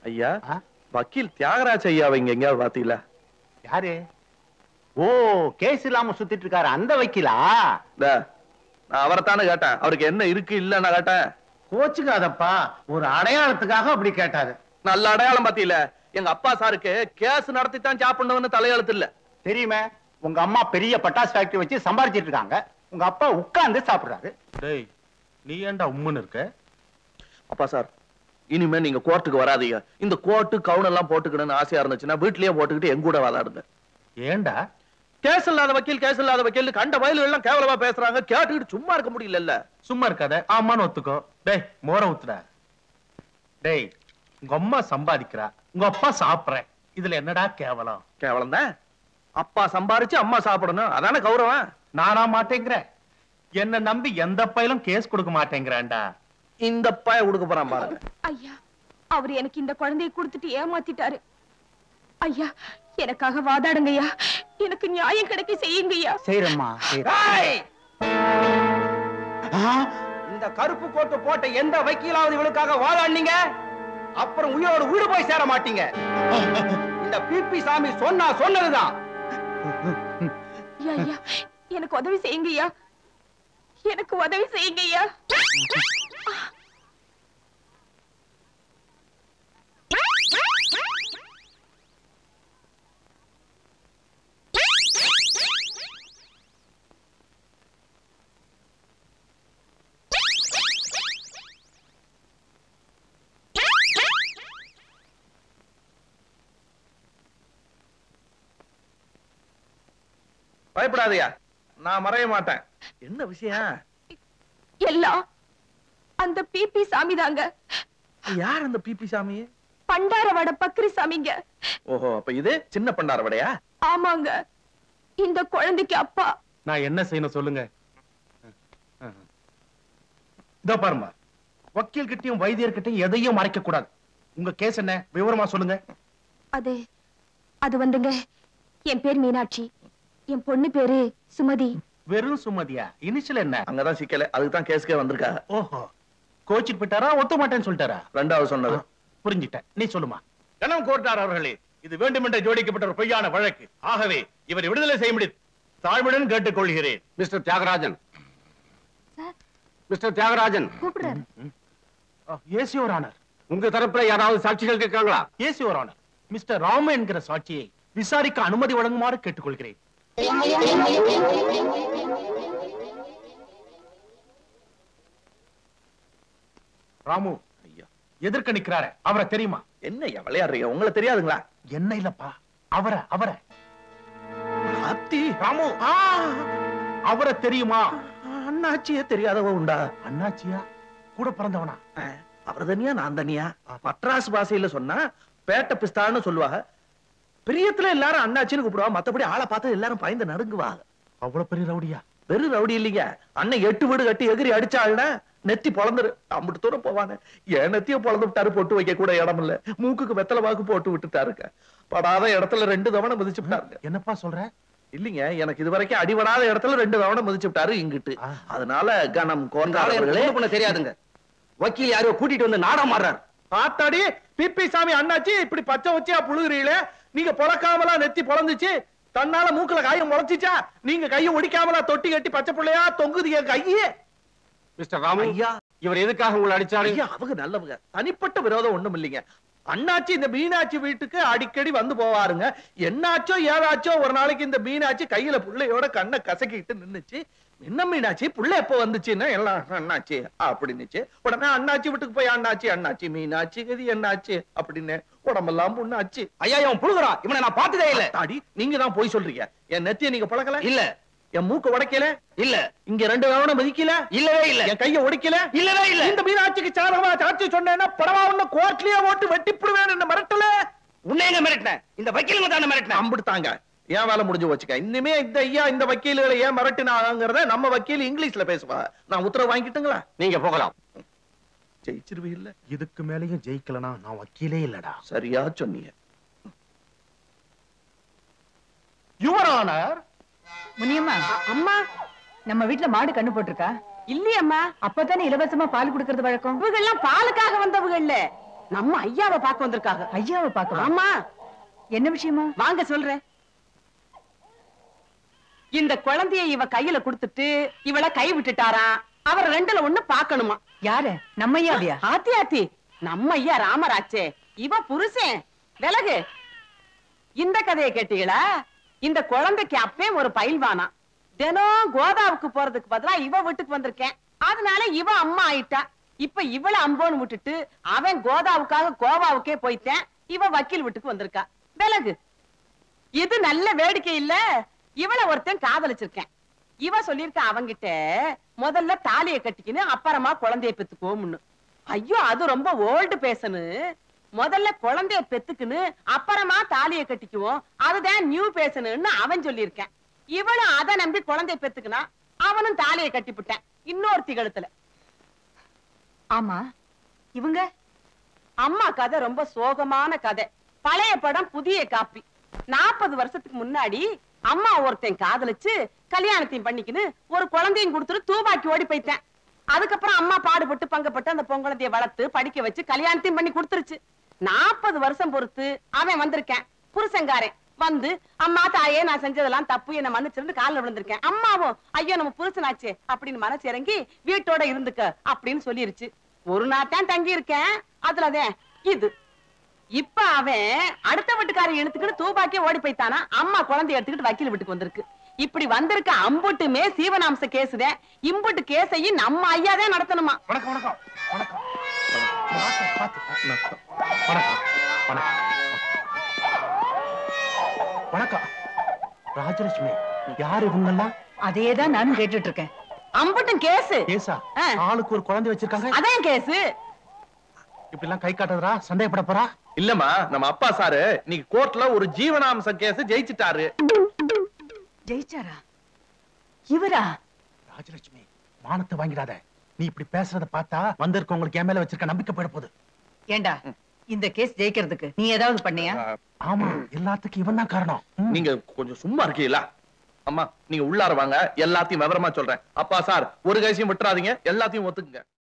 ஐயா ஆ? வக்கீல் தியாகராஜ் ஐயா அவங்க எங்கேயாவது பாத்தீங்களா யாரு ஓ கேஸ் இல்லாம சுத்திட்டு இருக்காரு அந்த வைக்கலா இந்த, நான் அவரைத்தானே கேட்டேன் அவருக்கு என்ன இருக்கு இல்லன்னு கேட்டேன் கோச்சுக்காதப்பா ஒரு அடையாளத்துக்காக அப்படி கேட்டாரு நல்ல அடையாளம் பாத்தீல எங்க அப்பா சாருக்கு கேஸ் நடத்தி தான் சாப்பிடணும்னு தலையெழுத்து இல்ல தெரியுமே உங்க அம்மா பெரிய பட்டாசு ஃபேக்டரி வச்சு சம்பாதிச்சிட்டு இருக்காங்க உங்க அப்பா உட்கார்ந்து சாப்பிடுறாரு டேய் நீ ஏன்டா உம்முன்னு இருக்க அப்பா சார் இனிமே நீங்க கோர்ட்டுக்கு வராதீங்க இந்த கோர்ட்டு கவுன் எல்லாம் போட்டுக்கணும்னு ஆசையா இருந்துச்சுன்னா வீட்லயே போட்டுக்கிட்டு எங்க கூட வாதாடுங்க ஏன்டா கேஸ் இல்லாத வக்கீல் கேஸ் இல்லாத வக்கீல் கண்ட வயலு எல்லாம் கேவலமா பேசுறாங்க கேட்டுக்கிட்டு சும்மா இருக்க முடியல சும்மா இருக்காத ஆமான்னு ஒத்துக்கோ டேய் மோர ஊத்துடா டேய் உங்க அம்மா சம்பாதிக்கிறா உங்க அப்பா சாப்பிடுற இதுல என்னடா கேவலம் கேவலம் தான் அப்பா சம்பாரிச்சு அம்மா சாப்பிடணும் அதானே கௌரவம் நானா மாட்டேங்கிறேன் என்ன நம்பி எந்த பையலும் கேஸ் கொடுக்க மாட்டேங்கிறான்டா இந்த பாய கொடுக்க போறான் பாருங்க ஐயா அவர் எனக்கு இந்த குழந்தையை கொடுத்துட்டு ஏமாத்திட்டாரு ஐயா எனக்காக வாதாடுங்க ஐயா எனக்கு நியாயம் கிடைக்க செய்யுங்க ஐயா செய்யறம்மா இந்த கருப்பு கோட்டு போட்ட எந்த வக்கீலாவது இவளுக்காக வாதாடினீங்க அப்புறம் உயிரோடு வீடு போய் சேர மாட்டீங்க இந்த பிபி சாமி சொன்னா சொன்னதுதான் ஐயா ஐயா எனக்கு உதவி செய்யுங்க ஐயா எனக்கு உதவி செய்யுங்க ஐயா பயப்படாதயா நான் மறைய மாட்டேன் என்ன விஷயம் எல்லாம் அந்த பிபி சாமி தாங்க யார் அந்த பிபி சாமி பண்டாரவட பக்ரி சாமிங்க ஓஹோ அப்ப இது சின்ன பண்டார வடையா ஆமாங்க இந்த குழந்தைக்கு அப்பா நான் என்ன செய்யணும் சொல்லுங்க இதோ பாருமா வக்கீல் கிட்டயும் வைத்தியர் கிட்டயும் எதையும் மறைக்க கூடாது உங்க கேஸ் என்ன விவரமா சொல்லுங்க அது அது வந்துங்க என் பேர் மீனாட்சி என் பொண்ணு பேரு சுமதி வெறும் சுமதியா இனிஷியல் என்ன அங்கதான் சிக்கல அதுக்கு தான் கேஸ்க்கே வந்திருக்கா ஓஹோ கோச்சிட்டு போயிட்டாரா ஒத்த மாட்டேன்னு சொல்லிட்டாரா ரெண்டாவது சொன்னது புரிஞ்சுட்டேன் நீ சொல்லுமா கணம் கோர்ட்டார் அவர்களே இது வேண்டுமென்றே ஜோடிக்கப்பட்ட ஒரு பொய்யான வழக்கு ஆகவே இவரை விடுதலை செய்ய முடியும் தாழ்வுடன் கேட்டுக்கொள்கிறேன் mister Thiyagarajan sir mister Thiyagarajan கூப்பிடுறாரு ஏசி ஒரு ஆனர் உங்க தரப்புல யாராவது சாட்சிகள் இருக்காங்களா ஏசி ஒரு ஆனர் மிஸ்டர் ராம என்கிற சாட்சியை விசாரிக்க அனுமதி வழங்குமாறு கேட்டுக்கொள்கிறேன் ராமு ஐயா எதிர்க்க நிக்கிறாரு அவரை தெரியுமா என்ன விளையாடுறீங்க உங்களை தெரியாதுங்களா என்ன இல்லப்பா அவரை அவரை அத்தி ராமு ஆ, அவரை தெரியுமா அண்ணாச்சியே தெரியாதவ உண்டா அண்ணாச்சியா கூட பிறந்தவனா அவர் தனியா நான் தனியா மட்ராஸ் பாஷையில சொன்னா பேட்ட பிஸ்தான்னு சொல்லுவாங்க பிரியத்துல எல்லாரும் அண்ணாச்சின்னு கூப்பிடுவா மத்தபடி ஆளை பார்த்து எல்லாரும் பயந்து நடுங்குவாங்க அவ்வளவு பெரிய ரவுடியா வெறும் ரவுடி இல்லைங்க அண்ணன் எட்டு வீடு கட்டி எகிரி அடிச்சாள்னா நெத்தி பொழந்துரு அம்பிட்டு தூரம் போவாங்க என் நெத்திய பொழந்து விட்டாரு பொட்டு வைக்க கூட இடம் இல்ல மூக்குக்கு வெத்தலை வாக்கு போட்டு விட்டுட்டாருங்க படாத இடத்துல ரெண்டு தவணை மிதிச்சு விட்டாருங்க என்னப்பா சொல்ற இல்லைங்க எனக்கு இது வரைக்கும் அடிபடாத இடத்துல ரெண்டு தவணை மிதிச்சு விட்டாரு இங்கிட்டு ஆ. அதனால கணம் இந்த ஆளை எனக்கு கோர்ந்தாளர்களே ஒண்ணும் பண்ண தெரியாதுங்க வக்கீல் யாரையோ கூட்டிட்டு வந்து நாடகம் ஆடுறாரு ஆத்தாடி பிபி சாமி அண்ணாச்சி இப்படி பச்சை வச்சியா புழுகுறீங்களே நீங்க பொழக்காமலா நெத்தி பொழந்துச்சு தன்னால மூக்குல காயம் முளைச்சிச்சா நீங்க கையை ஒடிக்காமலா தொட்டி கட்டி பச்சை பிள்ளையா தொங்குது என் கையே மிஸ்டர் ராமு ஐயா இவர் எதுக்காக உங்களை அடிச்சாரு ஐயா அவங்க நல்லவங்க தனிப்பட்ட விரோதம் ஒண்ணும் இல்லைங்க அண்ணாச்சி இந்த மீனாட்சி வீட்டுக்கு அடிக்கடி வந்து போவாருங்க என்னாச்சோ ஏதாச்சோ ஒரு நாளைக்கு இந்த மீனாட்சி கையில புள்ளையோட கண்ணை கசக்கிட்டு நின்னுச்சு என்ன மீனாட்சி புள்ள எப்ப வந்துச்சுன்னா எல்லாம் அண்ணாச்சி அப்படின்னுச்சு உடனே அண்ணாச்சி வீட்டுக்கு போய் அண்ணாச்சி அண்ணாச்சி மீனாட்சி கதி என்னாச்சு அப்படின்னு உடம்பெல்லாம் புண்ணாச்சு ஐயா இவன் புழுகுறான் இவனை நான் பார்த்ததே இல்ல அடி நீங்க தான் போய் சொல்றீங்க என் நெத்திய நீங்க பழக்கல இல்ல என் மூக்க உடைக்கல இல்ல இங்க ரெண்டு கவனம் மதிக்கல இல்லவே இல்ல என் கைய ஒடிக்கல இல்லவே இல்ல இந்த மீனாட்சிக்கு சாதகமா சாட்சி சொன்னேன்னா படவா ஒண்ணு கோர்ட்லயே ஓட்டு வெட்டிப்புடுவேன் என்ன மிரட்டல உன்னை எங்க மிரட்டினேன் இந்த வக்கீலுங்க தானே மிரட்டினேன் அம்பிடுத்தாங்க ஏன் வேலை முடிஞ்சு வச்சுக்க இனிமே இந்த ஐயா இந்த வக்கீல்களை ஏன் மிரட்டினாங்கிறத நம்ம வக்கீல் இங்கிலீஷ்ல பேசுவா நான் உத்தரவு வாங்கிட்டுங்களா நீங்க போகலாம் ஜெயிச்சிருவி இல்ல இதுக்கு மேலயும் ஜெயிக்கலனா நான் வக்கீலே இல்லடா சரியா சொன்னீங்க யுவர் ஆனர் முனியம்மா அம்மா நம்ம வீட்ல மாடு கண்ணு போட்டிருக்கா இல்லையம்மா அப்பதானே இலவசமா பால் குடுக்கறது வழக்கம் இவங்கெல்லாம் பாலுக்காக வந்தவங்க இல்ல நம்ம ஐயாவை பார்க்க வந்திருக்காங்க ஐயாவை பார்க்கலாம் ஆமா என்ன விஷயமா வாங்க சொல்றேன் இந்த குழந்தைய இவ கையில கொடுத்துட்டு இவள கை விட்டுட்டாராம் அவர் ரெண்டுல ஒண்ணு பாக்கணுமா யாரு நம்ம ஐயாவியா ஆத்தி ஆத்தி நம்ம ஐயா ராமராச்சே இவ புருஷன் விலகு இந்த கதையை கேட்டீங்களா இந்த குழந்தைக்கு அப்பே ஒரு பயில்வானா தினம் கோதாவுக்கு போறதுக்கு பதிலா இவ வீட்டுக்கு வந்திருக்கேன் அதனால இவ அம்மா ஆயிட்டா இப்ப இவள அம்போன்னு விட்டுட்டு அவன் கோதாவுக்காக கோவாவுக்கே போயிட்டேன் இவ வக்கீல் வீட்டுக்கு வந்திருக்கா விலகு இது நல்ல வேடிக்கை இல்ல இவள ஒருத்தன் காதலிச்சிருக்கேன் இவ சொல்லிருக்கா அவங்கிட்ட முதல்ல தாலிய கட்டிக்கின்னு அப்புறமா குழந்தைய பெத்துக்கோம்னு ஐயோ அது ரொம்ப ஓல்டு பேசனு முதல்ல குழந்தைய பெத்துக்குன்னு அப்புறமா தாலிய கட்டிக்குவோம் அதுதான் நியூ பேசணும்னு அவன் சொல்லியிருக்கேன் இவளும் அதை நம்பி குழந்தைய பெத்துக்குனா அவனும் தாலிய கட்டிவிட்டேன் இன்னொருத்தி கழுத்துல ஆமா இவங்க அம்மா கதை ரொம்ப சோகமான கதை பழைய படம் புதிய காப்பி நாற்பது வருஷத்துக்கு முன்னாடி அம்மா ஒருத்தன் காதலிச்சு கல்யாணத்தையும் பண்ணிக்கின்னு ஒரு குழந்தையும் கொடுத்துட்டு தூபாக்கி ஓடி போயிட்டேன் அதுக்கப்புறம் அம்மா பாடுபட்டு பங்கப்பட்டு அந்த பொங்குழந்தைய வளர்த்து படிக்க வச்சு கல்யாணத்தையும் பண்ணி கொடுத்துருச்சு நாற்பது வருஷம் பொறுத்து அவன் வந்திருக்கேன் புருஷங்காரன் வந்து அம்மா தாயே நான் செஞ்சதெல்லாம் தப்பு என்ன மன்னிச்சிருந்து காலில் விழுந்திருக்கேன் அம்மாவும் ஐயோ நம்ம புருஷனாச்சே அப்படின்னு மனசு இறங்கி வீட்டோட இருந்துக்க அப்படின்னு சொல்லிருச்சு ஒரு நாள் தான் தங்கி இருக்கேன் அதுலதான் இது இப்ப அவன் அடுத்த வீட்டுக்காரன் எடுத்துக்கிட்டு தூபாக்கே ஓடி போய்த்தானா அம்மா குழந்தைய எடுத்துக்கிட்டு வக்கீல் வீட்டுக்கு வந்திருக்கு இப்படி வந்திருக்க அம்புட்டுமே சீவனாம்ச கேசுதேன் இம்புட்டு கேசையும் நம்ம ஐயாதான் நடத்தணுமா வணக்கம் வணக்கம் வணக்கம் பார்த்து, பார்த்து. வணக்கம் வணக்கம் வணக்கம் ராஜலட்சுமி யார் இவங்கெல்லாம் அதேதான் நானும் கேட்டுட்டு இருக்கேன் அம்புட்டும் கேசு கேசா ஆ. ஆளுக்கு ஒரு குழந்தை வச்சிருக்காங்க அதான் கேசு இப்படி எல்லாம் கை காட்டுறதா சந்தேகப்பட போறா இல்லம்மா நம்ம அப்பா சாரு இன்னைக்கு கோர்ட்ல ஒரு ஜீவனாம்ச கேஸ் ஜெயிச்சிட்டாரு ஜெயிச்சாரா இவரா ராஜலட்சுமி மானத்தை வாங்கிடாத நீ இப்படி பேசுறத பார்த்தா வந்திருக்கவங்களுக்கு என் மேல வச்சிருக்க நம்பிக்கை போயிட போகுது ஏண்டா இந்த கேஸ் ஜெயிக்கிறதுக்கு நீ ஏதாவது பண்ணியா ஆமா எல்லாத்துக்கும் இவன் தான் காரணம் ம். நீங்க கொஞ்சம் சும்மா இருக்கீங்களா அம்மா நீங்க உள்ளார வாங்க எல்லாத்தையும் விவரமா சொல்றேன் அப்பா சார் ஒரு கேசையும் விட்டுறாதீங்க எல்லாத்தையும் ஒத்துக்குங்க